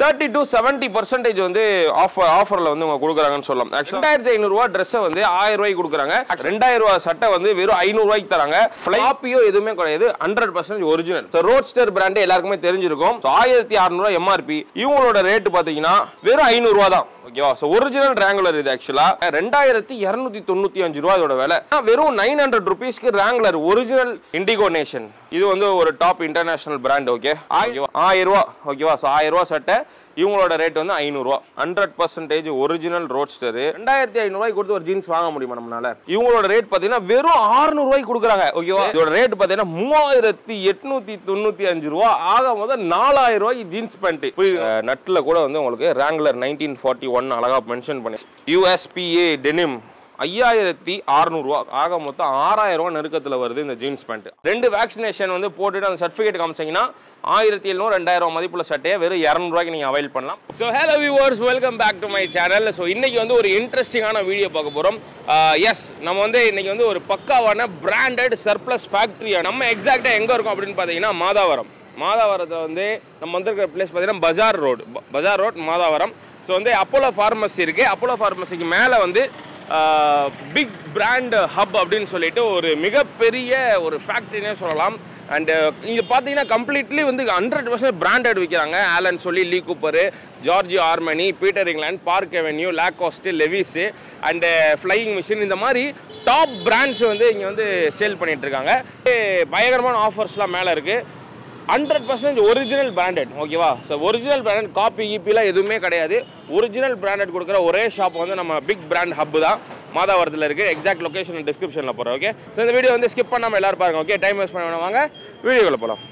Thirty to seventy percentage வந்து offer ஆஃபரில் வந்து அவங்க கொடுக்குறாங்கன்னு சொல்லலாம் ஆக்சுவலி ரெண்டாயிரத்தி ஐநூறுரூவா ட்ரெஸ்ஸை வந்து ஆயிரம் ரூபாய்க்கு கொடுக்குறாங்க ரெண்டாயிரம் ரூபா சட்டை வந்து வெறும் ஐநூறுரூவாய்க்கு தராங்க ஃப்ளாப்பியோ எதுவுமே கிடையாது hundred percent original Roadster brand எல்லாருக்குமே தெரிஞ்சிருக்கும் ஆயிரத்தி அறுநூறுவா எம்ஆர்பி இவங்களோட ரேட்டு பார்த்தீங்கன்னா வெறும் ஐநூறுரூவா தான் ஓகேவா ஸோ ஒரிஜினல் ரேங்குலர் இது ஆக்சுவலா ரெண்டாயிரத்தி இரநூத்தி தொண்ணூத்தி அஞ்சு ரூபா இதோட விலை ஆனா, வெறும் நைன் ஹண்ட்ரட் ருபீஸ்க்கு ரேங்குலர் ஒரிஜினல் இண்டிகோ நேஷன் இது வந்து ஒரு டாப் இன்டர்நேஷனல் பிராண்ட் ஓகே ஆயிரம் ரூபா ஓகேவா ஸோ ஆயிரம் ரூபா சட்டை இவங்களோட ரேட் வந்து ஐநூறுரூவா ஹண்ட்ரட் பர்சன்டேஜ் ஒரிஜினல் ரோட்ஸ்டர் ரெண்டாயிரத்தி ஐநூறுவாய்க்கு கொடுத்து ஒரு ஜீன்ஸ் வாங்க முடியுமா நம்மளால இவங்களோட ரேட் பார்த்தீங்கன்னா வெறும் 600 ரூபாய்க்கு கொடுக்குறாங்க ஓகேவா இதோட ரேட் பார்த்தீங்கன்னா மூவாயிரத்தி எட்நூத்தி தொண்ணூத்தி அஞ்சு ரூபா ஆக முதல் நாலாயிரம் ரூபாய்க்கு ஜீன்ஸ் பேண்ட் நட்டில் கூட வந்து உங்களுக்கு ரேங்குலர் நைன்டீன் ஃபார்ட்டி ஒன் அழகா மென்ஷன் பண்ணி யூஎஸ்பிஏ டெனிம் ஐயாயிரத்தி அறுநூறுவா ஆக மொத்தம் ஆறாயிரம் ரூபா நெருக்கத்தில் வருது இந்த ஜீன்ஸ் பேண்ட் ரெண்டு வேக்சினேஷன் வந்து போட்டுட்டு அந்த சர்டிஃபிகேட் காமிச்சீங்கன்னா ஆயிரத்தி எழுநூறு ரெண்டாயிரம் ரூபா மதிப்புள்ள சட்டையை வெறும் இரநூறுவாய்க்கு நீங்கள் அவைல் பண்ணலாம் so hello viewers welcome back to my channel so இன்னைக்கு வந்து ஒரு இன்ட்ரெஸ்டிங்கான வீடியோ பார்க்க போகிறோம் எஸ் நம்ம வந்து இன்னைக்கு வந்து ஒரு பக்காவான பிராண்டட் சர்ப்ளஸ் ஃபேக்ட்ரியா நம்ம எக்ஸாக்டாக எங்கே இருக்கோம் அப்படின்னு பார்த்தீங்கன்னா மாதாவரம் மாதாவரத்தில் வந்து நம்ம வந்திருக்கிற பிளேஸ் பார்த்தீங்கன்னா Bazaar road Bazaar road Madhavaram so வந்து அப்போலோ ஃபார்மசி இருக்குது அப்போலோ ஃபார்மசிக்கு மேலே வந்து பிக் பிராண்ட் ஹப் அப்படின்னு சொல்லிட்டு ஒரு மிகப்பெரிய ஒரு ஃபேக்ட்ரினே சொல்லலாம் அண்டு இங்கே பார்த்தீங்கன்னா கம்ப்ளீட்லி வந்து ஹண்ட்ரட் பர்சன்ட் பிராண்டட் விற்கிறாங்க ஆலன் சொல்லி Lee Cooper Giorgio Armani Peter England Park Avenue Lacoste Levi's and Flying Machine இந்த மாதிரி டாப் பிராண்ட்ஸ் வந்து இங்கே வந்து சேல் பண்ணிட்டு இருக்காங்க பயங்கரமான ஆஃபர்ஸ்லாம் மேலே இருக்குது ஹண்ட்ரட் பர்சன்ட் ஒரிஜினல் பிராண்டட் ஓகேவா ஸோ ஒரிஜினல் பிராண்டட் காப்பி ஈப்பிலாம் எதுவுமே கிடையாது ஒரிஜினல் பிராண்டட் கொடுக்குற ஒரே ஷாப் வந்து நம்ம பிக் பிராண்ட் ஹப் தான் மாதாவரத்தில் இருக்குது எக்ஸாக்ட் லொகேஷன் டிஸ்கிரிப்ஷனில் போகிறோம் ஓகே ஸோ இந்த வீடியோ வந்து ஸ்கிப் பண்ணாமல் எல்லாரும் பாருங்க ஓகே டைம் வேஸ்ட் பண்ண வேணாம் வாங்க வீடியோக்குள்ள போகலாம்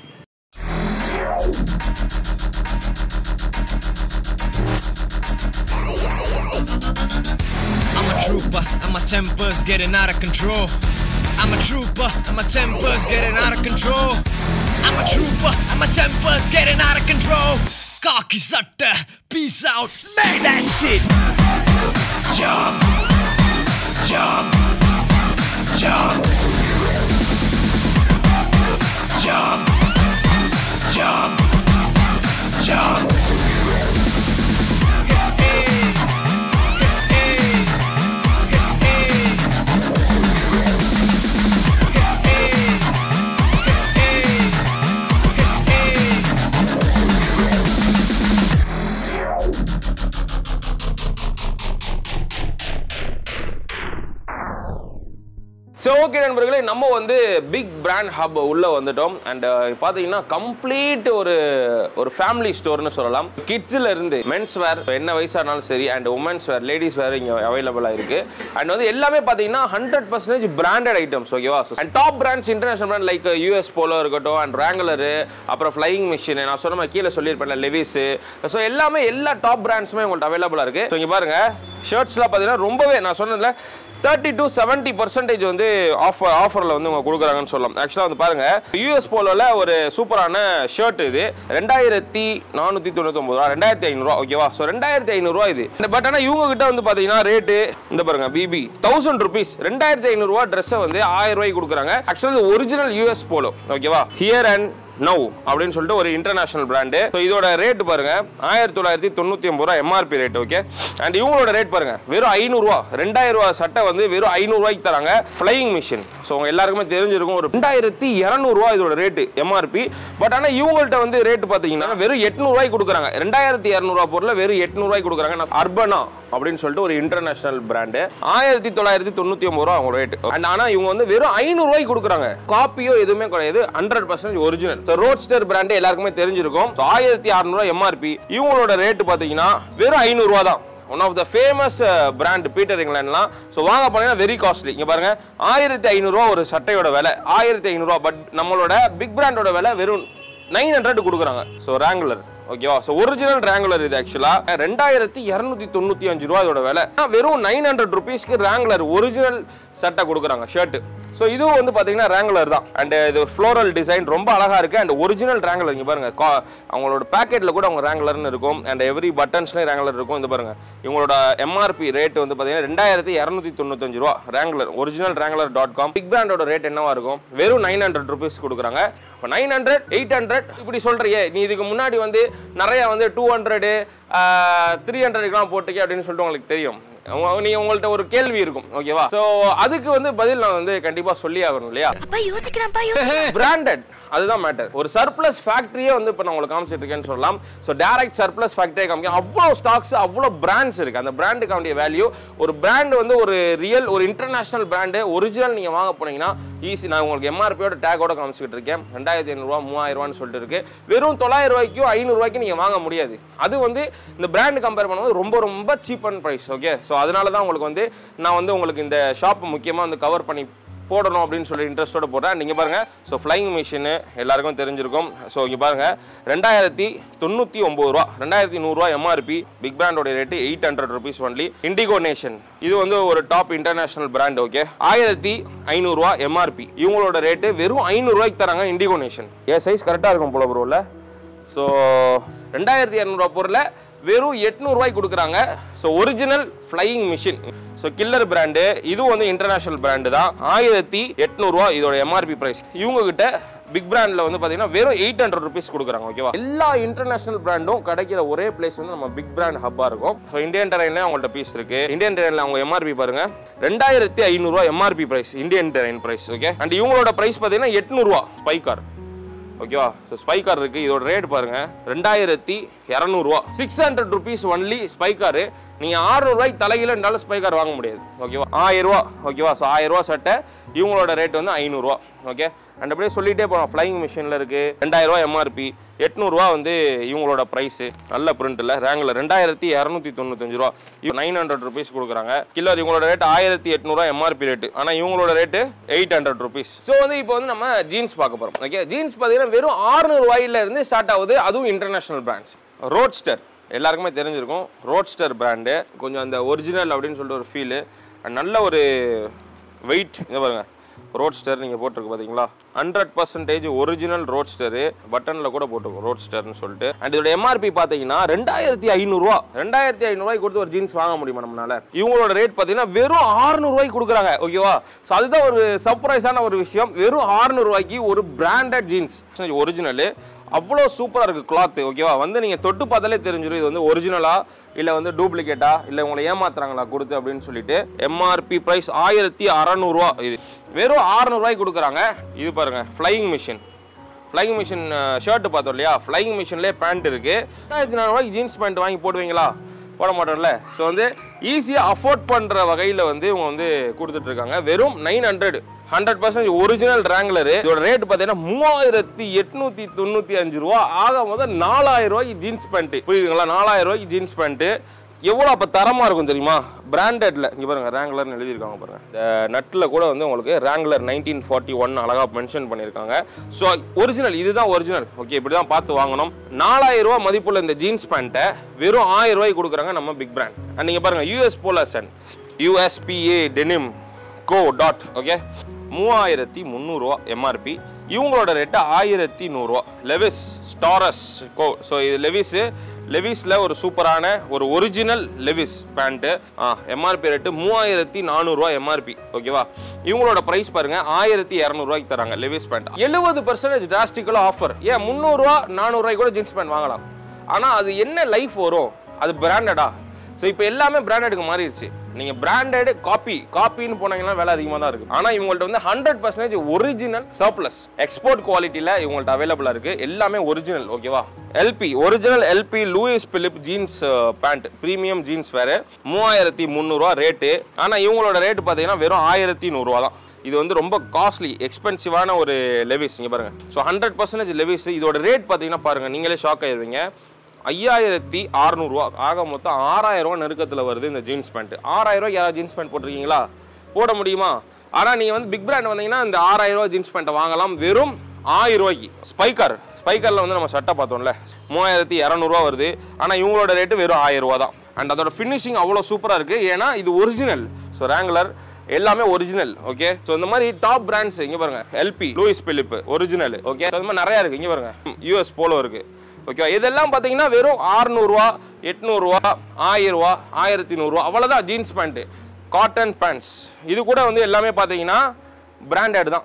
I'm a trooper, and my temper's getting out of control. I'm a trooper, and my temper's getting out of control. I'm a trooper, and my temper's getting out of control. Cocky sutter, peace out, smack that shit. Jump, jump, jump, jump, jump, jump. Hey, hey, hey. So okay நண்பர்களே நம்ம வந்து big brand hub உள்ள வந்துட்டோம் and பார்த்தீங்கன்னா complete ஒரு ஒரு family ஸ்டோர்னு சொல்லலாம் கிட்ஸ்ல இருந்து மென்ஸ் வேர் என்ன வயசா இருந்தாலும் சரி and women's wear ladies wear இங்கே அவைலபிளாக இருக்கு அண்ட் வந்து எல்லாமே பார்த்தீங்கன்னா ஹண்ட்ரட் பர்சன்டேஜ் பிராண்டட் ஐட்டம்ஸ் ஓகேவா and top brands international brand like US Polo இருக்கட்டும் அண்ட் ரேங்குலரு அப்புறம் ஃப்ளையிங் மிஷின் நான் சொன்ன மாதிரி கீழே சொல்லியிருப்பேன்ல லெவிஸு ஸோ எல்லாமே எல்லா டாப் பிராண்ட்ஸுமே உங்கள்கிட்ட அவைலபிளாக இருக்கு ஸோ இங்கே பாருங்க ஷர்ட்ஸ்லாம் பார்த்தீங்கன்னா ரொம்பவே நான் சொன்னதில்ல தேர்ட்டி டு செவன்ட்டி பர்சன்டேஜ் வந்து ஆஃபர் ஆஃபரில் வந்து அவங்க கொடுக்குறாங்கன்னு சொல்லலாம் ஆக்சுவலாக வந்து பாருங்க யூஎஸ் போலோவில் ஒரு சூப்பரான ஷர்ட் இது ரெண்டாயிரத்தி நானூற்றி தொண்ணூத்தொம்பது ரூபா ரெண்டாயிரத்தி ஐநூறுரூவா ஓகேவா ஸோ ரெண்டாயிரத்தி ஐநூறுரூவா இது பட் ஆனால் இவங்க கிட்ட வந்து பார்த்தீங்கன்னா ரேட்டு இந்த பாருங்க பிபி தௌசண்ட் ருபீஸ் ரெண்டாயிரத்தி ஐநூறுரூவா ட்ரெஸ்ஸை வந்து ஆயிரம் ரூபாய்க்கு கொடுக்குறாங்க ஆக்சுவலாக ஒரிஜினல் யூஎஸ் போலோ ஓகேவா ஹியர் அண்ட் நவ் அப்படின்னு சொல்லிட்டு ஒரு இன்டர்நேஷனல் பிராண்டு ஸோ இதோட ரேட் பாருங்க ஆயிரத்தி தொள்ளாயிரத்தி தொண்ணூற்றி ஒம்பது ரூபா எம்ஆர்பி ரேட் ஓகே அண்ட் இவங்களோட ரேட் பாருங்க வெறும் ஐநூறுரூவா ரெண்டாயிரம் ரூபா சட்டை வந்து வெறும் ஐநூறுரூவாய்க்கு தராங்க ஃப்ளையிங் மிஷின் ஸோ உங்க எல்லாருக்குமே தெரிஞ்சிருக்கும் ஒரு ரெண்டாயிரத்தி இரநூறுவா இதோட ரேட்டு எம்ஆர்பி பட் ஆனால் இவங்கள்ட்ட வந்து ரேட் பார்த்தீங்கன்னா வெறும் எட்நூறுவாய்க்கு கொடுக்குறாங்க ரெண்டாயிரத்தி இரநூறுவா பொருள் வெறும் எட்நூறுவாய்க்கு கொடுக்குறாங்க அர்பனா அப்படின்னு சொல்லிட்டு ஒரு இன்டர்நேஷனல் பிராண்டு ஆயிரத்தி தொள்ளாயிரத்தி தொண்ணூற்றி ஒம்பது ரூபா அவங்க ரேட் அண்ட் ஆனால் இவங்க வந்து வெறும் ஐநூறுவாய்க்கு கொடுக்குறாங்க காப்பியோ எதுவுமே கிடையாது hundred percent original so Roadster brand எல்லாருக்குமே தெரிஞ்சிருக்கும் ஸோ ஆயிரத்தி அறநூறுவா எம்ஆர்பி இவங்களோட ரேட்டு பார்த்தீங்கன்னா வெறும் ஐநூறுரூவா தான் one of the famous brand Peter இங்கிலாண்ட்லாம் ஸோ வாங்க போனீங்கன்னா வெரி காஸ்ட்லி இங்கே பாருங்க ஆயிரத்தி ஐநூறுரூவா ஒரு சட்டையோட விலை ஆயிரத்தி ஐநூறுரூவா பட் நம்மளோட பிக் பிராண்டோட விலை வெறும் நைன் ஹண்ட்ரட் கொடுக்குறாங்க ஸோ ரேங்குலர் ஓகேவா ஸோ ஒரிஜினல் ரேங்குலர் இது ஆக்சுவலாக ரெண்டாயிரத்தி இரநூத்தி தொண்ணூற்றி அஞ்சு ரூபா இதோட விலை ஆனா, வெறும் நைன் ஹண்ட்ரட் ருபீஸ்க்கு ரேங்குலர் ஒரிஜினல் சட்டை கொடுக்குறாங்க ஷர்ட் ஸோ இதுவும் வந்து பார்த்தீங்கன்னா ரேங்குலர் தான் அண்ட் இது ஃப்ளோரல் டிசைன் ரொம்ப அழகா இருக்கு அண்ட் ஒரிஜினல் ரேங்குலர் இங்கே பாருங்க கா- அவங்களோட பேக்கெட்டில் கூட அவங்க ரேங்குலர்னு இருக்கும் அண்ட் எவ்ரி பட்டன்ஸ்லேயும் ரேங்குலர் இருக்கும் இந்த பாருங்க இவங்களோட எம்ஆர்பி ரேட் வந்து பார்த்தீங்கன்னா ரெண்டாயிரத்தி இரநூத்தி தொண்ணூத்தஞ்சு ரூபா Wrangler original Wrangler dot com big பிராண்டோட ரேட் என்னவா இருக்கும் வெறும் நைன் ஹண்ட்ரட் ருபீஸ் கொடுக்குறாங்க இப்போ நைன் ஹண்ட்ரட் எயிட் ஹண்ட்ரட் இப்படி சொல்றியே நீ இதுக்கு முன்னாடி வந்து நிறைய வந்து டூ ஹண்ட்ரடு த்ரீ ஹண்ட்ரடுக்குலாம் போட்டுக்க அப்படின்னு சொல்லிட்டு உங்களுக்கு தெரியும் உங்க- நீ உங்கள்ட்ட ஒரு கேள்வி இருக்கும் ஓகேவா ஸோ அதுக்கு வந்து பதில் நான் வந்து கண்டிப்பா சொல்லி ஆகணும் இல்லையா அப்பா யோசிக்கிறான்ப்பா யோசிக்கிறான் பிராண்டட் அதுதான் மேட்டர் ஒரு சர்ப்ளஸ் ஃபேக்டரியே வந்து இப்போ நான் உங்களுக்கு காமிச்சிட்டு இருக்கேன்னு சொல்லலாம் ஸோ டேரக்ட் சர்ப்ளஸ் ஃபேக்டரியே காமிக்கும் அவ்வளோ ஸ்டாக்ஸ் அவ்வளோ பிராண்ட்ஸ் இருக்கு அந்த பிராண்டுக்கு வேண்டிய வேல்யூ ஒரு பிராண்ட் வந்து ஒரு ரியல் ஒரு இன்டர்நேஷனல் பிராண்டு ஒரிஜினல் நீங்கள் வாங்க போனீங்கன்னா ஈஸி நான் உங்களுக்கு எம்ஆர்பியோட டேக்கோட காமிச்சிட்டு இருக்கேன் ரெண்டாயிரத்தி ஐநூறுரூவா மூவாயிரம் ரூபான்னு சொல்லிட்டு இருக்கு வெறும் தொள்ளாயிரம் ரூபாய்க்கும் ஐநூறுரூவாய்க்கு நீங்கள் வாங்க முடியாது அது வந்து இந்த பிராண்ட் கம்பேர் பண்ணும்போது ரொம்ப ரொம்ப cheap and price okay so அதனால தான் உங்களுக்கு வந்து நான் வந்து உங்களுக்கு இந்த ஷாப் முக்கியமாக வந்து கவர் பண்ணி போடணும் அப்படின்னு சொல்லி இன்ட்ரெஸ்ட்டோட போடுறேன் நீங்கள் பாருங்கள் ஸோ ஃப்ளைங் மிஷினு எல்லாருக்கும் தெரிஞ்சிருக்கும் ஸோ இங்கே பாருங்கள் ரெண்டாயிரத்தி தொண்ணூற்றி ஒம்பது ரூபா ரெண்டாயிரத்தி நூறுரூவா எம்ஆர்பி பிக் பிராண்டோட rate eight hundred rupees only Indigo Nation இது வந்து ஒரு டாப் இன்டர்நேஷனல் பிராண்ட் ஓகே ஆயிரத்தி ஐநூறுரூவா எம்ஆர்பி இவங்களோட ரேட்டு வெறும் ஐநூறுரூவாய்க்கு தராங்க இண்டிகோ நேஷன் ஏன் சைஸ் கரெக்டாக இருக்கும் போல ப்ரோவில் ஸோ ரெண்டாயிரத்தி இரநூறுவா பொருளை வெறும் எட்நூறுவாய்க்கு கொடுக்குறாங்க so original flying machine so killer brand இதுவும் வந்து இன்டர்நேஷனல் பிராண்டு தான் ஆயிரத்தி எட்நூறுவா இதோட எம்ஆர்பி ப்ரைஸ் இவங்க கிட்ட பிக் பிராண்டில் வந்து பார்த்தீங்கன்னா வெறும் எயிட் ஹண்ட்ரட் ருபீஸ் கொடுக்குறாங்க ஓகேவா எல்லா இன்டர்நேஷனல் பிராண்டும் கிடைக்கிற ஒரே பிளேஸ் வந்து நம்ம பிக் பிராண்ட் ஹப்பாக இருக்கும் ஸோ இந்தியன் டெரைன்ல அவங்கள்ட்ட பீஸ் இருக்கு இந்தியன் டெரைன்ல அவங்க எம்ஆர்பி பாருங்க ரெண்டாயிரத்தி ஐநூறுரூவா MRP price Indian terrain price okay and இவங்களோட ப்ரைஸ் பார்த்தீங்கன்னா எட்நூறுவா ஸ்பைக்கார் ஓகேவா ஸோ ஸ்பைக்கார் இருக்கு இதோட ரேட் பாருங்க ரெண்டாயிரத்தி இரநூறுவா six hundred rupees only Spykar நீங்க ஆறுநூறு ரூபாய்க்கு தலையில இருந்தாலும் ஸ்பைக்கார் வாங்க முடியாது ஓகேவா ஆயிரம் ரூபா ஓகேவா ஸோ ஆயிரம் ரூபா சட்டை இவங்களோட ரேட் வந்து ஐநூறுரூவா ஓகே அண்ட் அப்படியே சொல்லிட்டே போகலாம் ஃப்ளைங் மிஷினில் இருக்கு ரெண்டாயிரம் ரூபா எம்ஆர்பி எட்நூறுரூவா வந்து இவங்களோட ப்ரைஸு நல்ல பிரிண்ட்டில் ரேங்கில் ரெண்டாயிரத்தி இரநூத்தி தொண்ணூத்தஞ்சு ரூபா இவங்க நைன் ஹண்ட்ரட் ருபீஸ் கொடுக்குறாங்க கில்லர் இவங்களோட ரேட் ஆயிரத்தி எட்நூறுவா எம்ஆர்பி ரேட்டு ஆனால் இவங்களோட rate eight hundred rupees so வந்து இப்போ வந்து நம்ம ஜீன்ஸ் பார்க்க போகிறோம் ஓகே ஜீன்ஸ் பார்த்தீங்கன்னா வெறும் 600 ரூபாயில இருந்து ஸ்டார்ட் ஆகுது அதுவும் இன்டர்நேஷனல் பிராண்ட்ஸ் ரோட்ஸ்டர் எல்லாருக்குமே தெரிஞ்சிருக்கும் ரோட்ஸ்டர் பிராண்டு கொஞ்சம் அந்த ஒரிஜினல் அப்படின்னு சொல்லிட்டு ஒரு ஃபீலு நல்ல ஒரு வெயிட் இங்கே பாருங்க ரோட்ஸ்டர் நீங்கள் போட்டிருக்கு பார்த்தீங்களா ஹண்ட்ரட் பர்சன்டேஜ் ஒரிஜினல் ரோட்ஸ்டரு பட்டனில் கூட போட்டிருக்கும் ரோட்ஸ்டர்னு சொல்லிட்டு அண்ட் இதோட எம்ஆர்பி பார்த்தீங்கன்னா ரெண்டாயிரத்தி ஐநூறுரூவா ரெண்டாயிரத்தி ஐநூறுரூவாய்க்கு கொடுத்து ஒரு ஜீன்ஸ் வாங்க முடியுமா நம்மளால இவங்களோட ரேட் பார்த்தீங்கன்னா வெறும் 600 ரூபாய்க்கு கொடுக்குறாங்க ஓகேவா ஸோ அதுதான் ஒரு சர்ப்ரைஸான ஒரு விஷயம் வெறும் 600 ரூபாய்க்கு ஒரு பிராண்டட் ஜீன்ஸ் ஒரிஜினல் அவ்வளோ சூப்பராக இருக்குது கிளாத்து ஓகேவா வந்து நீங்கள் தொட்டு பார்த்தாலே தெரிஞ்சிடும் இது வந்து ஒரிஜினலா இல்லை வந்து டூப்ளிகேட்டா இல்லை உங்களை ஏமாத்துறாங்களா கொடுத்து அப்படின்னு சொல்லிட்டு எம்ஆர்பி ப்ரைஸ் ஆயிரத்தி அறநூறுவா இது வெறும் 600 ரூபாய்க்கு கொடுக்குறாங்க இது பாருங்க flying machine flying machine shirt பார்த்தோம் இல்லையா ஃப்ளைங் மிஷின்லேயே பேண்ட் இருக்கு ரெண்டாயிரத்தி நானூறுவாய்க்கு ஜீன்ஸ் பேண்ட் வாங்கி போடுவீங்களா போட மாட்டோம்ல ஸோ வந்து ஈஸியாக அஃபோர்ட் பண்ணுற வகையில் வந்து இவங்க வந்து கொடுத்துட்டு இருக்காங்க வெறும் nine hundred hundred percent original Wrangler இதோட ரேட் பார்த்தீங்கன்னா மூவாயிரத்தி எட்நூத்தி தொண்ணூற்றி அஞ்சு ரூபா ஆக மொதல் நாலாயிரம் ரூபாய்க்கு ஜீன்ஸ் பேண்ட்டு புரியுதுங்களா நாலாயிரம் ரூபாய்க்கு ஜீன்ஸ் பேண்ட்டு எவ்வளோ அப்போ தரமாக இருக்கும் தெரியுமா பிராண்டட்ல இங்கே பாருங்க ரேங்லர்னு எழுதியிருக்காங்க பாருங்க இந்த நட்டில் கூட வந்து உங்களுக்கு ரேங்லர் நைன்டீன் ஃபார்ட்டி ஒன் அழகாக மென்ஷன் பண்ணியிருக்காங்க ஸோ ஒரிஜினல் இதுதான் ஒரிஜினல் ஓகே இப்படி தான் பார்த்து வாங்கணும் நாலாயிரம் ரூபா மதிப்புள்ள இந்த ஜீன்ஸ் பேண்ட்டை வெறும் ஆயிரம் ரூபாய்க்கு கொடுக்குறாங்க நம்ம பிக் பிராண்ட் அண்ட் நீங்கள் பாருங்க யூஎஸ் போலசன் USPA denim co dot okay மூவாயிரத்தி முந்நூறுரூவா எம்ஆர்பி இவங்களோட ரேட்டு ஆயிரத்தி நூறுரூவா லெவிஸ் ஸ்டாரஸ் கோ ஸோ இது லெவிஸு லெவிஸில் ஒரு சூப்பரான ஒரு original Levi's pant MRP rate மூவாயிரத்தி நானூறுரூவா எம்ஆர்பி ஓகேவா இவங்களோட ப்ரைஸ் பாருங்க ஆயிரத்தி இரநூறுவாய்க்கு தராங்க லெவிஸ் பேண்ட் எழுபது பர்சன்டேஜ் டிராஸ்டிக்கலாக ஆஃபர் ஏன் முந்நூறுரூவா நானூறுரூவாய்க்கு கூட ஜீன்ஸ் பேண்ட் வாங்கலாம் ஆனால் அது என்ன லைஃப் வரும் அது பிராண்டடா ஸோ இப்போ எல்லாமே பிராண்டடுக்கு மாறிடுச்சு நீங்கள் பிராண்டட் காப்பி காப்பின்னு போனீங்கன்னா விலை அதிகமாக தான் இருக்குது ஆனால் இவங்கள்ட்ட வந்து hundred percentage original surplus export குவாலிட்டியில் இவங்கள்ட்ட அவைலபிளாக இருக்குது எல்லாமே ஒரிஜினல் ஓகேவா LP original LP Louis Philippe jeans pant premium jeans வேறு மூவாயிரத்தி முந்நூறுரூவா ரேட்டு ஆனால் இவங்களோட ரேட்டு பார்த்தீங்கன்னா வெறும் ஆயிரத்தி நூறுரூவா தான் இது வந்து ரொம்ப காஸ்ட்லி எக்ஸ்பென்சிவான ஒரு லெவிஸ் இங்கே பாருங்க ஸோ ஹண்ட்ரட் பர்சன்டேஜ் லெவிஸ் இதோட ரேட் பார்த்தீங்கன்னா பாருங்க நீங்களே ஷாக் ஆயிருவீங்க ஐயாயிரத்தி அறநூறுவா ஆக மொத்தம் ஆறாயிரம் ரூபா நெருக்கத்தில் வருது இந்த ஜீன்ஸ் பேண்ட் ஆறாயிரம் ரூபாய் யாராவது ஜீன்ஸ் பேண்ட் போட்டிருக்கீங்களா போட முடியுமா ஆனால் நீங்கள் வந்து பிக் பிராண்ட் வந்தீங்கன்னா இந்த ஆறாயிரம் ரூபாய் ஜீன்ஸ் பேண்ட்டை வாங்கலாம் வெறும் ஆயிரம் ரூபாய்க்கு ஸ்பைக்கர் ஸ்பைக்கரில் வந்து நம்ம சட்டை பார்த்தோம்ல மூவாயிரத்தி இரநூறுவா வருது ஆனால் இவங்களோட ரேட்டு வெறும் ஆயிரம் ரூபா தான் அண்ட் அதோட ஃபினிஷிங் அவ்வளோ சூப்பராக இருக்குது ஏன்னா இது ஒரிஜினல் ஸோ ரேங்குலர் எல்லாமே ஒரிஜினல் ஓகே ஸோ இந்த மாதிரி டாப் பிராண்ட்ஸ் இங்கே பாருங்க LP Louis Philippe original okay அந்த மாதிரி நிறையா இருக்குது இங்கே பாருங்க யூஎஸ் போலோ இருக்குது ஓகேவா இதெல்லாம் பார்த்தீங்கன்னா வெறும் ஆறுநூறுவா எட்நூறுவா ஆயிரம் ரூபா ஆயிரத்தி நூறுரூவா அவ்வளோதான் ஜீன்ஸ் பேண்ட்டு காட்டன் பேண்ட்ஸ் இது கூட வந்து எல்லாமே பார்த்தீங்கன்னா பிராண்டட் தான்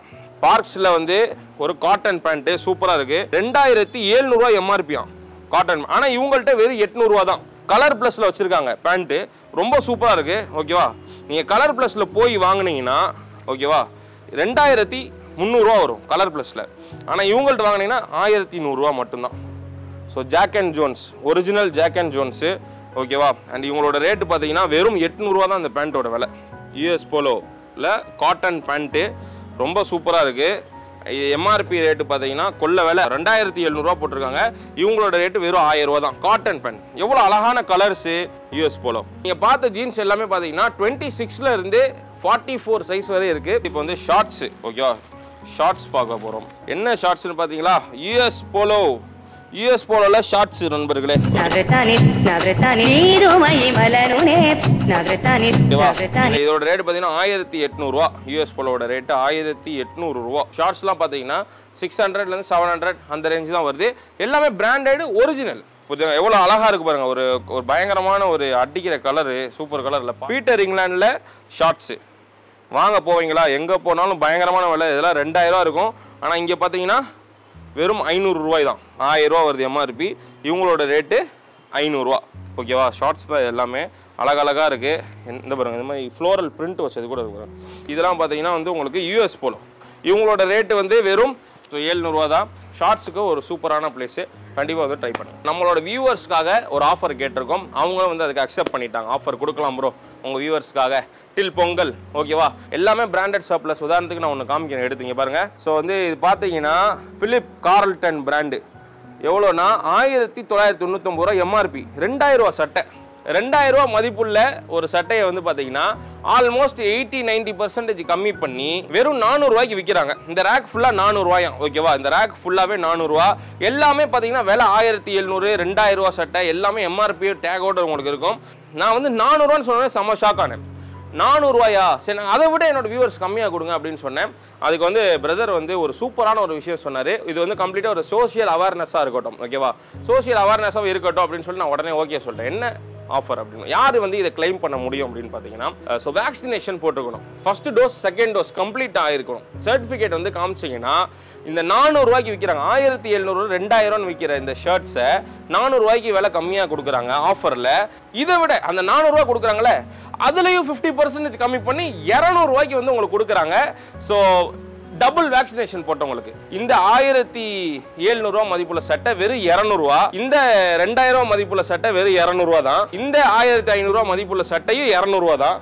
ஸ்பார்க்ஸில் வந்து ஒரு காட்டன் பேண்ட்டு சூப்பராக இருக்கு ரெண்டாயிரத்தி எழுநூறுவா எம்ஆர்பியாம் காட்டன் ஆனால் இவங்கள்ட்ட வெறும் எட்நூறுவா தான் கலர் ப்ளஸில் வச்சுருக்காங்க பேண்ட்டு ரொம்ப சூப்பராக இருக்கு ஓகேவா நீங்கள் கலர் ப்ளஸில் போய் வாங்குனீங்கன்னா ஓகேவா ரெண்டாயிரத்தி முந்நூறுரூவா வரும் கலர் ப்ளஸில் ஆனால் இவங்கள்ட்ட வாங்குனீங்கன்னா ஆயிரத்தி நூறுரூவா மட்டும்தான் so Jack and Jones original Jack and Jones ஓகேவா அண்ட் இவங்களோட ரேட்டு பார்த்தீங்கன்னா வெறும் எட்நூறுவா தான் இந்த பேண்ட்டோட விலை யூஎஸ் போலோவில் காட்டன் பேண்ட்டு ரொம்ப சூப்பராக இருக்குது எம்ஆர்பி ரேட்டு பார்த்தீங்கன்னா கொள்ள விலை ரெண்டாயிரத்தி எழுநூறுவா போட்டிருக்காங்க இவங்களோட ரேட்டு வெறும் ஆயிரம் ரூபா தான் காட்டன் பேண்ட் எவ்வளோ அழகான கலர்ஸு யூஎஸ் போலோ நீங்கள் பார்த்த ஜீன்ஸ் எல்லாமே பார்த்தீங்கன்னா டுவெண்ட்டி சிக்ஸில் இருந்து ஃபார்ட்டி ஃபோர் சைஸ் வரை இருக்குது இப்போ வந்து ஷார்ட்ஸு ஓகேவா ஷார்ட்ஸ் பார்க்க போகிறோம் என்ன ஷார்ட்ஸ்னு பார்த்தீங்களா யூஎஸ் போலோ யூஎஸ் போலோல ஷார்ட்ஸ் நண்பர்களே నవ్రతాని నవ్రతాని నీరు మహిమలనునే నవ్రతాని ஓகேவா నవ్రతాని இதோட ரேட் பார்த்தீங்கன்னா ஆயிரத்தி எட்நூறுவா யூஎஸ் போலோட ரேட்டு ஆயிரத்தி எட்நூறு ரூபா ஷார்ட்ஸ்லாம் பார்த்தீங்கன்னா சிக்ஸ் ஹண்ட்ரட்லேருந்து செவன் ஹண்ட்ரட் அந்த ரேஞ்ச் தான் வருது எல்லாமே பிராண்டட் ஒரிஜினல் புரியுதுங்க எவ்வளோ அழகா இருக்கு பாருங்க ஒரு ஒரு பயங்கரமான ஒரு அடிக்கிற கலரு சூப்பர் கலரில் பீட்டர் இங்கிலாண்டில் ஷார்ட்ஸு வாங்க போவீங்களா எங்கே போனாலும் பயங்கரமான விலை இதெல்லாம் ரெண்டாயிரம் ரூபா இருக்கும் ஆனால் இங்கே பார்த்தீங்கன்னா வெறும் ஐநூறு ரூபாய் தான் ஆயிரம் ரூபா வருது எம்ஆர்பி இவங்களோட ரேட்டு ஐநூறுரூவா ஓகேவா ஷார்ட்ஸ் தான் எல்லாமே அழகழகாக இருக்குது இந்த பாருங்க இந்த மாதிரி ஃப்ளோரல் பிரிண்ட் வச்சது கூட இருக்கு பாருங்க. இதெல்லாம் பார்த்தீங்கன்னா வந்து உங்களுக்கு யூஎஸ் போலும் இவங்களோட ரேட்டு வந்து வெறும் ஸோ ஏழ்நூறுவா தான் ஷார்ட்ஸுக்கு ஒரு சூப்பரான பிளேஸு கண்டிப்பாக வந்து ட்ரை பண்ணுங்க நம்மளோட வியூவர்ஸ்க்காக ஒரு ஆஃபர் கேட்டிருக்கோம் அவங்களும் வந்து அதுக்கு அக்செப்ட் பண்ணிட்டாங்க ஆஃபர் கொடுக்கலாம் ப்ரோ உங்கள் வியூவர்ஸ்க்காக டில் பொங்கல் ஓகேவா எல்லாமே பிராண்டட் ஷாப்பில் உதாரணத்துக்கு நான் ஒன்று காமிக்கிறேன் எடுத்தீங்க பாருங்க ஸோ வந்து இது பார்த்தீங்கன்னா ஃபிலிப் கார்ல்டன் பிராண்டு எவ்வளோனா ஆயிரத்தி தொள்ளாயிரத்தி தொண்ணூத்தொம்பது ரூபா எம்ஆர்பி ரெண்டாயிரம் ரூபா சட்டை ரெண்டாயிரம் ரூபா மதிப்புள்ள ஒரு சட்டையை வந்து பார்த்தீங்கன்னா ஆல்மோஸ்ட் எயிட்டி நைன்டி பர்சன்டேஜ் கம்மி பண்ணி வெறும் நானூறுரூவாய்க்கு விற்கிறாங்க இந்த ரேக் ஃபுல்லாக நானூறுரூவாயாம் ஓகேவா இந்த ரேக் ஃபுல்லாகவே நானூறுரூவா எல்லாமே பார்த்தீங்கன்னா விலை ஆயிரத்தி எழுநூறு ரெண்டாயிரம் ரூபா சட்டை எல்லாமே எம்ஆர்பி டேகோட உங்களுக்கு இருக்கும் நான் வந்து நானூறுவான்னு சொன்னேன் செம்ம ஷாக் ஆனேன் நானூறுரூவாயா சரி நான் அதை விட என்னோட வியூவர்ஸ் கம்மியாக கொடுங்க அப்படின்னு சொன்னேன் அதுக்கு வந்து பிரதர் வந்து ஒரு சூப்பரான ஒரு விஷயம் சொன்னார் இது வந்து கம்ப்ளீட்டாக ஒரு சோஷியல் அவேர்னஸாக இருக்கட்டும் ஓகேவா சோஷியல் அவேர்னஸாக இருக்கட்டும் அப்படின்னு சொல்லி நான் உடனே ஓகே சொல்லிட்டேன் என்ன ஆஃபர் அப்படின்னு யார் வந்து இதை கிளைம் பண்ண முடியும் அப்படின்னு பார்த்தீங்கன்னா ஸோ வேக்சினேஷன் போட்டுக்கணும் first dose second dose complete ஆகிருக்கணும் சர்டிஃபிகேட் வந்து காமிச்சிங்கன்னா இந்த நானூறுரூவாய்க்கு விற்கிறாங்க ஆயிரத்தி எழுநூறு ரெண்டாயிரம்னு விற்கிற இந்த ஷர்ட்ஸை நானூறுரூவாய்க்கு விலை கம்மியாக கொடுக்குறாங்க ஆஃபரில் இதை விட அந்த நானூறுரூவா கொடுக்குறாங்களே அதுலேயும் ஃபிஃப்டி பர்சன்டேஜ் கம்மி பண்ணி இரநூறுவாய்க்கு வந்து உங்களுக்கு கொடுக்குறாங்க ஸோ டபுள் வேக்சினேஷன் போட்டவங்களுக்கு இந்த ஆயிரத்தி எழுநூறுவா மதிப்புள்ள சட்டை வெறும் இரநூறுவா இந்த ரெண்டாயிரம் ரூபா மதிப்புள்ள சட்டை வெறும் இரநூறுவா தான் இந்த ஆயிரத்தி ஐநூறுரூவா மதிப்புள்ள சட்டையும் இரநூறுவா தான்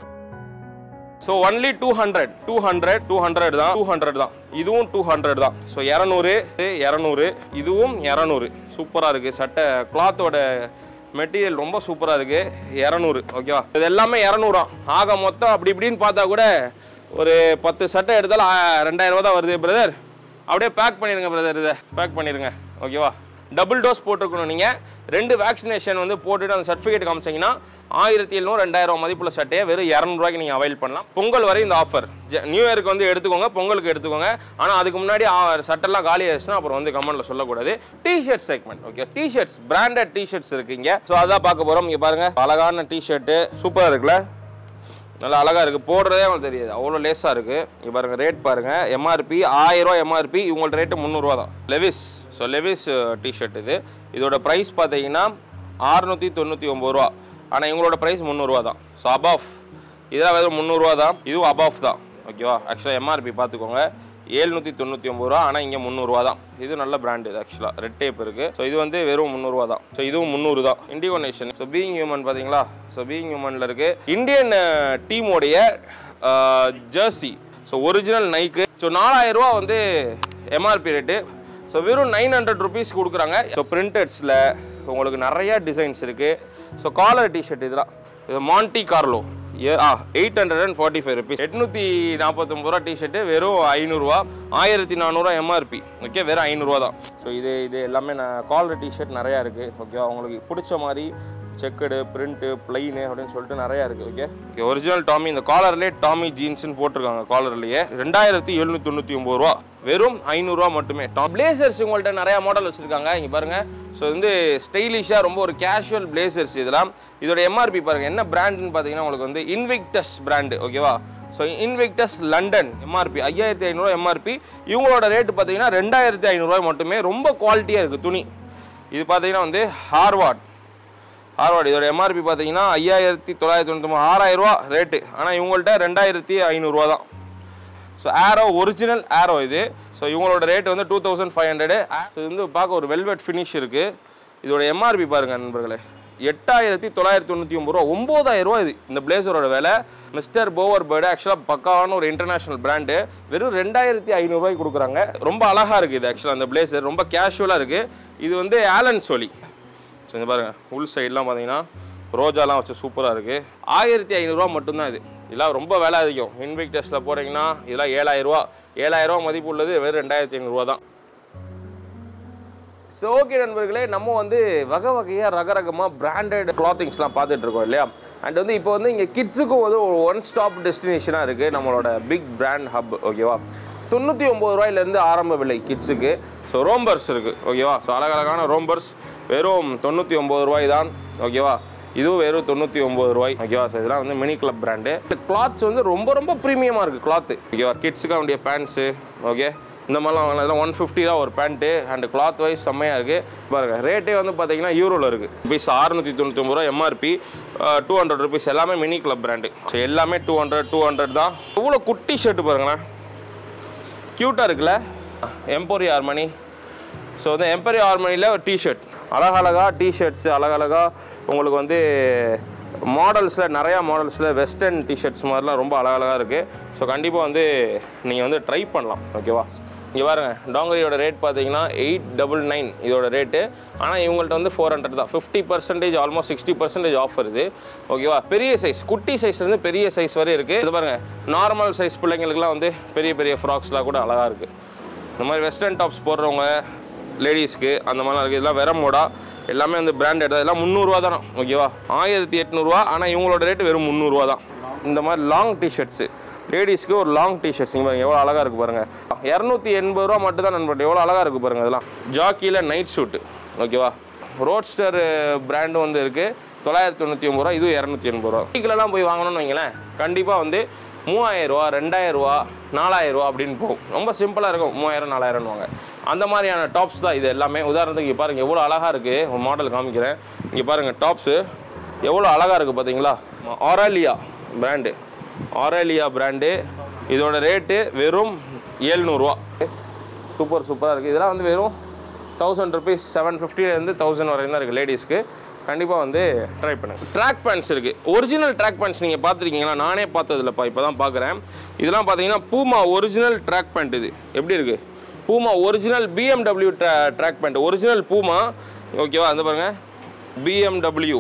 so only two hundred two hundred two hundred தான் டூ ஹண்ட்ரட் தான் இதுவும் டூ ஹண்ட்ரட் தான் ஸோ இரநூறு இரநூறு இதுவும் இரநூறு சூப்பராக இருக்குது சட்டை கிளாத்தோட மெட்டீரியல் ரொம்ப சூப்பராக இருக்குது இரநூறு ஓகேவா இது எல்லாமே இரநூறாம் ஆக மொத்தம் அப்படி இப்படின்னு பார்த்தா கூட ஒரு பத்து சட்டை எடுத்தாலும் ஆ, ரெண்டாயிரம் ரூபா தான் வருது பிரதர் அப்படியே பேக் பண்ணிடுங்க பிரதர் இதை பேக் பண்ணிடுங்க ஓகேவா டபுள் டோஸ் போட்டிருக்கணும் நீங்கள் ரெண்டு வேக்சினேஷன் வந்து போட்டுட்டு அந்த சர்டிஃபிகேட் காமிச்சிங்கன்னா ஆயிரத்தி எழுநூறு ரெண்டாயிரம் மதிப்புள்ள சட்டையை வெறும் இரநூறுவாய்க்கு நீங்கள் அவைல் பண்ணலாம் பொங்கல் வரை இந்த ஆஃபர் நியூ இயருக்கு வந்து எடுத்துக்கோங்க பொங்கலுக்கு எடுத்துக்கோங்க ஆனால் அதுக்கு முன்னாடி ஆ, சட்டைலாம் காலி ஆயிடுச்சுன்னா அப்புறம் வந்து கமெண்ட்டில் சொல்லக்கூடாது T-shirt segment okay T-shirts branded T-shirts இருக்குங்க ஸோ அதான் பார்க்க போகிறோம் இங்கே பாருங்க அழகான டிஷர்ட்டு சூப்பராக இருக்குல்ல நல்லா அழகா இருக்கு போடுறதே உங்களுக்கு தெரியாது அவ்வளோ லேஸா இருக்கு இங்க பாருங்க ரேட் பாருங்க எம்ஆர்பி ஆயிரம் ரூபாய் எம்ஆர்பி இவங்களோட ரேட்டு முந்நூறுரூவா தான் லெவிஸ் ஸோ லெவிஸ் டிஷர்ட் இது இதோட ப்ரைஸ் பார்த்தீங்கன்னா அறுநூற்றி தொண்ணூற்றி ஒம்பது ரூபா ஆனால் இவங்களோட ப்ரைஸ் முந்நூறுரூவா தான் ஸோ அபாஃப் இதெல்லாம் வெறும் முந்நூறுரூவா தான் இதுவும் அபாஃப் தான் ஓகேவா ஆக்சுவலாக எம்ஆர்பி பார்த்துக்கோங்க ஏழ்நூற்றி தொண்ணூற்றி ஒம்பது ரூபா ஆனால் இங்கே முந்நூறுரூவா தான் இது நல்ல பிராண்ட் இது ஆக்சுவலாக ரெட் டேப் இருக்குது ஸோ இது வந்து வெறும் முந்நூறுரூவா தான் ஸோ இதுவும் முந்நூறு தான் Indigo Nation so Being Human பார்த்தீங்களா ஸோ பீயிங் ஹியூமனில் இருக்குது இந்தியன் டீமோடைய jersey so original Nike so நாலாயிரம் ரூபா வந்து எம்ஆர்பி ரேட்டு ஸோ வெறும் நைன் ஹண்ட்ரட் ருபீஸ் கொடுக்குறாங்க ஸோ பிரிண்டட்ஸில் உங்களுக்கு நிறைய டிசைன்ஸ் இருக்குது ஸோ காலர் டிஷர்ட் இதெல்லாம் இது Monte Carlo uh ah eight hundred and forty five rupees எட்நூற்றி நாற்பத்தொம்பது ரூபா டிஷர்ட்டு வெறும் ஐநூறுரூவா ஆயிரத்தி நானூறுவா எம்ஆர்பி ஓகே வெறும் ஐநூறுரூவா தான் ஸோ இது இது எல்லாமே நான் காலர் டிஷர்ட் நிறையா இருக்குது ஓகேவா உங்களுக்கு பிடிச்ச மாதிரி செக்குடு பிரிண்ட்டு பிளைனு அப்படின்னு சொல்லிட்டு நிறையா இருக்குது ஓகே ஓகே ஒரிஜினல் டாமி இந்த காலர்லேயே டாமி ஜீன்ஸ்னு போட்டிருக்காங்க காலர்லேயே ரெண்டாயிரத்தி எழுநூற்றி தொண்ணூற்றி ஒம்பது ரூபா வெறும் ஐநூறுரூவா மட்டுமே டாப் பிளேசர்ஸ் உங்கள்கிட்ட நிறையா மாடல் வச்சுருக்காங்க இங்கே பாருங்கள் ஸோ வந்து ஸ்டைலிஷாக ரொம்ப ஒரு கேஷுவல் பிளேசர்ஸ் இதெல்லாம் இதோட எம்ஆர்பி பாருங்கள் என்ன பிராண்டுன்னு பார்த்தீங்கன்னா உங்களுக்கு வந்து இன்விக்டஸ் பிராண்டு ஓகேவா ஸோ இன்விக்டஸ் லண்டன் எம்ஆர்பி ஐயாயிரத்தி ஐநூறுரூவா எம்ஆர்பி இவங்களோட ரேட்டு பார்த்தீங்கன்னா ரெண்டாயிரத்தி ஐநூறுரூவாய் மட்டுமே ரொம்ப குவாலிட்டியாக இருக்குது துணி இது பார்த்தீங்கன்னா வந்து ஹார்வார்ட் ஹார்வார்டு இதோட எம்ஆர்பி பார்த்தீங்கன்னா ஐயாயிரத்தி தொள்ளாயிரத்தி தொண்ணூற்றி ஆறாயிரரூவா ரேட்டு ஆனால் இவங்கள்ட்ட ரெண்டாயிரத்தி ஐநூறுரூவா தான் ஸோ ஆரோ ஒரிஜினல் ஆரோ இது ஸோ இவங்களோட ரேட் வந்து டூ தௌசண்ட் ஃபைவ் ஹண்ட்ரடு இது வந்து பார்க்க ஒரு வெல்வெட் ஃபினிஷ் இருக்குது இதோட எம்ஆர்பி பாருங்கள் நண்பர்களே எட்டாயிரத்தி தொள்ளாயிரத்தி தொண்ணூற்றி ஒம்பது ரூபா ஒம்பதாயிரம் ரூபா இது இந்த பிளேசரோட விலை மிஸ்டர் போவர் பேர்டு ஆக்சுவலாக பக்காவான ஒரு இன்டர்நேஷனல் பிராண்டு வெறும் ரெண்டாயிரத்தி ஐநூறுரூவாய்க்கு கொடுக்குறாங்க ரொம்ப அழகாக இருக்குது இது ஆக்சுவலாக அந்த பிளேசர் ரொம்ப கேஷுவலாக இருக்குது இது வந்து ஆலன் சோலி ஸோ இங்க பாருங்க உள் சைட்லாம் பார்த்தீங்கன்னா ரோஜாலாம் வச்சு சூப்பராக இருக்குது ஆயிரத்தி ஐநூறுரூவா மட்டும்தான் இது இதெல்லாம் ரொம்ப விலை அதிகம் இன்விக் டெஸ்ட்டில் போகிறீங்கன்னா இதெல்லாம் ஏழாயிரரூவா ஏழாயிரரூவா மதிப்பு உள்ளது வெறும் ரெண்டாயிரத்தி ஐநூறுரூவா தான் ஸோ ஓகே நண்பர்களே நம்ம வந்து வகை வகையாக ரக ரகமாக பிராண்டட் கிளாத்திங்ஸ்லாம் பார்த்துட்டு இருக்கோம் இல்லையா அண்ட் வந்து இப்போ வந்து இங்கே கிட்ஸுக்கும் வந்து ஒரு ஒன் ஸ்டாப் டெஸ்டினேஷனாக இருக்குது நம்மளோட பிக் பிராண்ட் ஹப் ஓகேவா தொண்ணூற்றி ஒம்பது ரூபாயிலேருந்து ஆரம்ப விலை கிட்ஸுக்கு ஸோ ரோம்பர்ஸ் இருக்குது ஓகேவா ஸோ அழகழகான ரோம்பர்ஸ் வெறும் தொண்ணூற்றி ஒம்பது ரூபாய் தான் ஓகேவா இதுவும் வெறும் தொண்ணூற்றி ஒம்பது ரூபாய் ஓகேவா ஸோ இதெல்லாம் வந்து மினி கிளப் பிராண்டு கிளாத்ஸ் வந்து ரொம்ப ரொம்ப ப்ரீமியமாக இருக்குது கிளாத்து ஓகேவா கிட்ஸுக்கு வேண்டிய பேண்ட்ஸு ஓகே இந்த மாதிரிலாம் வாங்கலாம் இதெல்லாம் ஒன் ஃபிஃப்டி தான் ஒரு பேண்ட்டு அண்ட் கிளாத் வைஸ் செம்மையாக இருக்குது பாருங்க ரேட்டே வந்து பார்த்தீங்கன்னா யூரோவில் இருக்குது ருபீஸ் அறுநூற்றி தொண்ணூற்றி ஒம்பது ரூபா எம்ஆர்பி டூ ஹண்ட்ரட் ருபீஸ் எல்லாமே மினி கிளப் பிராண்டு ஸோ எல்லாமே டூ ஹண்ட்ரட் டூ ஹண்ட்ரட் தான் இவ்வளோ குட்டி ஷர்ட் பாருங்களேன் க்யூட்டாக இருக்குல்ல எம்போரி ஆர்மனி ஸோ வந்து எம்பரி ஆர்மனியில் டிஷர்ட் அழகழகா டிஷர்ட்ஸ் அழகழகா உங்களுக்கு வந்து மாடல்ஸில் நிறையா மாடல்ஸில் வெஸ்டர்ன் டிஷர்ட்ஸ் மாதிரிலாம் ரொம்ப அழகழகாக இருக்குது ஸோ கண்டிப்பாக வந்து நீங்கள் வந்து ட்ரை பண்ணலாம் ஓகேவா இங்கே பாருங்க டாங்கரியோட ரேட் பார்த்தீங்கன்னா எயிட் டபுள் நைன் இதோட ரேட்டு ஆனால் இவங்கள்ட்ட வந்து ஃபோர் ஹண்ட்ரட் தான் fifty percentage almost sixty percentage offer இது ஓகேவா பெரிய சைஸ் குட்டி சைஸ்லேருந்து பெரிய சைஸ் வரை இருக்குது இது பாருங்க நார்மல் சைஸ் பிள்ளைங்களுக்குலாம் வந்து பெரிய பெரிய ஃப்ராக்ஸ்லாம் கூட அழகாக இருக்குது இந்த மாதிரி வெஸ்டர்ன் டாப்ஸ் போடுறவங்க லேடிஸ்க்கு அந்த மாதிரிலாம் இருக்குது இதெல்லாம் வெரமோடா எல்லாமே வந்து பிராண்டட் இதெல்லாம் முந்நூறுரூவா தானே ஓகேவா ஆயிரத்தி எட்நூறுவா ஆனால் இவங்களோட ரேட்டு வெறும் முந்நூறுரூவா தான் இந்த மாதிரி லாங் டிஷர்ட்ஸு லேடிஸ்க்கு ஒரு லாங் டிஷர்ட்ஸ் இங்கே பாருங்க எவ்வளோ அழகாக இருக்குது பாருங்கள் இரநூத்தி எண்பது ரூபா மட்டும் தான் நண்பர் எவ்வளோ அழகாக இருக்குது பாருங்கள் இதெல்லாம் ஜாக்கியில் நைட் ஷூட்டு ஓகேவா ரோட்ஸ்டர் பிராண்டு வந்து இருக்குது தொள்ளாயிரத்தி தொண்ணூற்றி ஒம்பது ரூபா இதுவும் இரநூத்தி எண்பது ரூபா வீக்கிலலாம் போய் வாங்கணும்னு வைங்களேன் கண்டிப்பாக வந்து மூவாயிரம் ரூபா ரெண்டாயிரம் ரூபா நாலாயிரம் ரூபா அப்படின்னு போகும் ரொம்ப சிம்பிளாக இருக்கும் மூவாயிரம் நாலாயிரம் வாங்க அந்த மாதிரியான டாப்ஸ் தான் இது எல்லாமே உதாரணத்துக்கு இங்கே பாருங்கள் எவ்வளோ அழகாக இருக்குது ஒரு மாடல் காமிக்கிறேன் இங்கே பாருங்கள் டாப்ஸு எவ்வளோ அழகாக இருக்குது பார்த்தீங்களா ஆராலியா பிராண்டு ஆராலியா பிராண்டு இதோட ரேட்டு வெறும் ஏழ்நூறுவா சூப்பர் சூப்பராக இருக்குது இதெல்லாம் வந்து வெறும் தௌசண்ட் ருபீஸ் செவன் ஃபிஃப்டிலேருந்து தௌசண்ட் வரையும் தான் இருக்குது லேடிஸ்க்கு கண்டிப்பாக வந்து ட்ரை பண்ணுங்க ட்ராக் பேண்ட்ஸ் இருக்குது ஒரிஜினல் ட்ராக் பேண்ட்ஸ் நீங்கள் பார்த்துருக்கீங்களா நானே பார்த்ததில்லப்பா இப்போ தான் பார்க்குறேன் இதெல்லாம் பார்த்தீங்கன்னா பூமா ஒரிஜினல் ட்ராக் பேண்ட் இது எப்படி இருக்குது பூமா ஒரிஜினல் பிஎம்டபிள்யூ ட்ரா ட்ராக் பேண்ட் ஒரிஜினல் பூமா ஓகேவா அந்த பாருங்கள் பிஎம்டபிள்யூ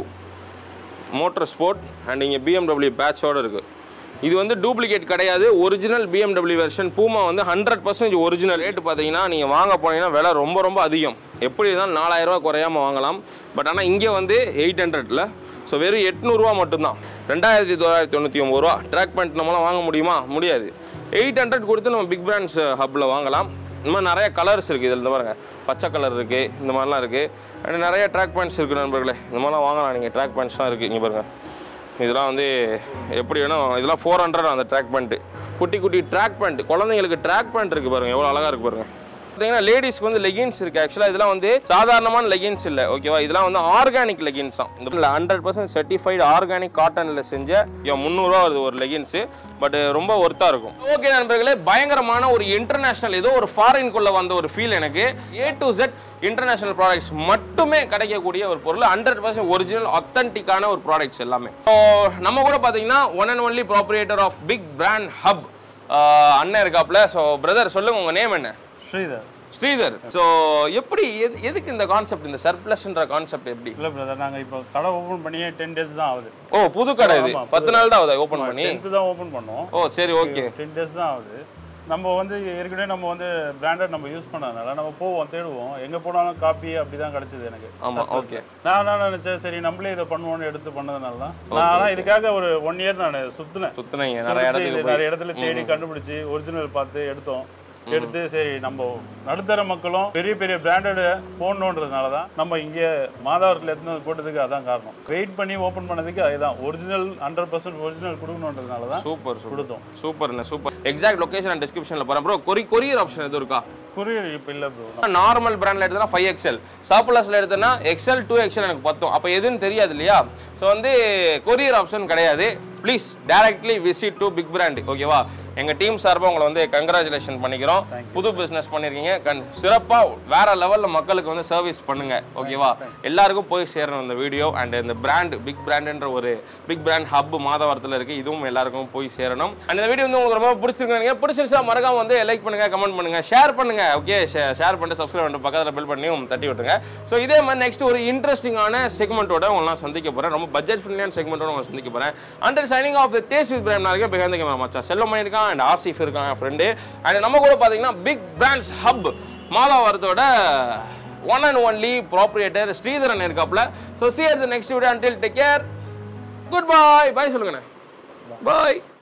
மோட்டர் ஸ்போர்ட் அண்ட் இங்கே பிஎம்டபிள்யூ பேட்சோடு இருக்குது இது வந்து டூப்ளிகேட் கிடையாது ஒரிஜினல் பிஎம்டபிள்யூ வெர்ஷன் பூமா வந்து ஹண்ட்ரட் பர்சன்டேஜ் ஒரிஜினல் ரேட்டு பார்த்தீங்கன்னா நீங்கள் வாங்க போனீங்கன்னா விலை ரொம்ப ரொம்ப அதிகம் எப்படி இருந்தாலும் நாலாயிரரூவா குறையாமல் வாங்கலாம் பட் ஆனால் இங்கே வந்து எயிட் ஹண்ட்ரட்ல ஸோ வெறும் எட்நூறுரூவா மட்டும்தான் ரெண்டாயிரத்தி தொள்ளாயிரத்தி தொண்ணூற்றி ஒம்பது ரூபா ட்ராக் பேண்ட் நம்மளாம் வாங்க முடியுமா முடியாது எயிட் ஹண்ட்ரட் கொடுத்து நம்ம பிக் பிராண்ட்ஸ் ஹப்பில் வாங்கலாம் இந்த மாதிரி நிறைய கலர்ஸ் இருக்குது இதில் இந்த பாருங்க பச்சை கலர் இருக்குது இந்த மாதிரிலாம் இருக்குது அண்ட் நிறைய ட்ராக் பேண்ட்ஸ் இருக்குது நண்பர்களே இந்த மாதிரிலாம் வாங்கலாம் நீங்கள் ட்ராக் பேண்ட்ஸ்லாம் இருக்குது இங்கே பாருங்கள் இதெல்லாம் வந்து எப்படி வேணும் இதெல்லாம் ஃபோர் ஹண்ட்ரட் அந்த ட்ராக் பேண்ட்டு குட்டி குட்டி ட்ராக் பேண்ட் குழந்தைங்களுக்கு ட்ராக் பேண்ட் இருக்குது பாருங்கள் எவ்வளோ அழகாக இருக்குது பாருங்கள் பார்த்தீங்கன்னா லேடிஸ்க்கு வந்து லெகின்ஸ் இருக்குது ஆக்சுவலாக இதெல்லாம் வந்து சாதாரணமான லெகின்ஸ் இல்லை ஓகேவா இதெல்லாம் வந்து ஆர்கானிக் லெகின்ஸ் தான் இந்த ஹண்ட்ரட் பர்சன்ட் சர்டிஃபைடு ஆர்கானிக் காட்டனில் செஞ்ச இங்க முந்நூறுரூவா வருது ஒரு லெகின்ஸு பட் ரொம்ப ஒர்த்தாக இருக்கும் ஓகே நண்பர்களே பயங்கரமான ஒரு இன்டர்நேஷனல் ஏதோ ஒரு ஃபாரின்குள்ளே வந்த ஒரு ஃபீல் எனக்கு A to Z international products மட்டுமே கிடைக்கக்கூடிய ஒரு பொருள் ஹண்ட்ரட் பர்சன்ட் ஒரிஜினல் அத்தன்டிக்கான ஒரு ப்ராடக்ட்ஸ் எல்லாமே ஸோ நம்ம கூட பார்த்தீங்கன்னா one and only proprietor of big brand hub அண்ணன் இருக்காப்ல ஸோ பிரதர் சொல்லுங்க உங்கள் நேம் என்ன ஸ்ரீதர் ஸ்ரீதர் ஸோ எப்படி எது எதுக்கு இந்த கான்செப்ட் இந்த சர்ப்ளஸ்ன்ற கான்செப்ட் எப்படி இல்லை பிரதர் நாங்கள் இப்போ கடை ஓப்பன் பண்ணியே டென் டேஸ் தான் ஆகுது ஓ புது கடை இது ஆமா, பத்து நாள் தான் ஆகுதா ஓப்பன் பண்ணி டென்த்து தான் ஓப்பன் பண்ணோம் ஓ சரி ஓகே டென் டேஸ் தான் ஆகுது நம்ம வந்து ஏற்கனவே நம்ம வந்து பிராண்டட் நம்ம யூஸ் பண்ணதுனால நம்ம போவோம் தேடுவோம் எங்கே போனாலும் காப்பி அப்படி தான் கிடச்சிது எனக்கு ஆமா ஓகே நான் என்ன நினச்சேன் சரி நம்மளே இதை பண்ணுவோம்னு எடுத்து பண்ணதுனால தான் நான் ஆனால் இதுக்காக ஒரு ஒன் இயர் நான் சுற்றினேன் சுத்துனீங்க நிறைய இடத்துக்கு போய் நிறைய இடத்துல தேடி கண்டுபிடிச்சி ஒரிஜினல் பார்த்து எடுத்தோம் எடுத்து சரி நம்ம நடுத்தர மக்களும் பெரிய பெரிய பிராண்டட் போடணுன்றதுனால தான் நம்ம இங்கே மாதாவரத்தில் எடுத்து வந்து போட்டதுக்கு அதான் காரணம் வெயிட் பண்ணி ஓப்பன் பண்ணதுக்கு அதுதான் ஒரிஜினல் ஹண்ட்ரட் பர்சன்ட் ஒரிஜினல் கொடுக்கணுன்றதுனால தான் சூப்பர் சூப்பர் கொடுத்தோம் சூப்பர்ண்ணே சூப்பர் எக்ஸாக்ட் லொகேஷன் அண்ட் டிஸ்கிரிப்ஷனில் போகிறேன் ப்ரோ கொரி கொரியர் ஆப்ஷன் எதுவும் இருக்கா கொரியர் இப்போ இல்லை ப்ரோ நார்மல் பிராண்ட்ல எடுத்தனா ஃபைவ் எக்ஸ்எல் சர்ப்ளஸ்ல எடுத்தனா எக்ஸ்எல் டூ எக்ஸ்எல் எனக்கு பத்தும் அப்போ எதுன்னு தெரியாது இல்லையா ஸோ வந்து கொரியர் ஆப்ஷன் கிடையாது please directly visit to big brand ஓகேவா எங்கள் டீம் சார்பாக உங்களை வந்து கங்க்ராச்சுலேஷன் பண்ணிக்கிறோம் Thank you. புது பிஸ்னஸ் பண்ணியிருக்கீங்க கண் சிறப்பாக வேற லெவலில் மக்களுக்கு வந்து சர்வீஸ் பண்ணுங்க ஓகேவா எல்லாருக்கும் போய் சேரணும் இந்த வீடியோ அண்ட் இந்த பிராண்ட் பிக் பிராண்டுன்ற ஒரு பிக் பிராண்ட் ஹப் மாதவரத்தில் இருக்குது இதுவும் எல்லாருக்கும் போய் சேரணும் அண்ட் இந்த வீடியோ வந்து உங்களுக்கு ரொம்ப பிடிச்சிருக்கு பிடிச்சிருச்சா மறக்காம வந்து லைக் பண்ணுங்க கமெண்ட் பண்ணுங்க ஷேர் பண்ணுங்க ஓகே ஷேர் பண்ணிட்டு சப்ஸ்கிரைப் பண்ணிட்டு பக்கத்தில் பில் பண்ணியும் தட்டி விட்டுருங்க ஸோ இதே மாதிரி நெக்ஸ்ட் ஒரு இன்ட்ரெஸ்டிங்கான செக்மெண்ட்டோட உங்களை நான் சந்திக்க போகிறேன் ரொம்ப பட்ஜெட் ஃப்ரெண்ட்லியான செக்மெண்ட்டோட உங்களை சந்திக்க போகிறேன் under signing off the days with brand நாளைக்கு பிகாந்த கேமரா மச்சா செல்லம் பண்ணியிருக்கான் அண்ட் ஆசிஃப் இருக்கான் என் ஃப்ரெண்டு அண்ட் நம்ம கூட பார்த்தீங்கன்னா பிக் பிராண்ட்ஸ் ஹப் மாதாவரத்தோட one and only proprietor Sridharan இருக்காப்ல so see the next video until take care good bye bye சொல்லுங்கண்ணே பாய்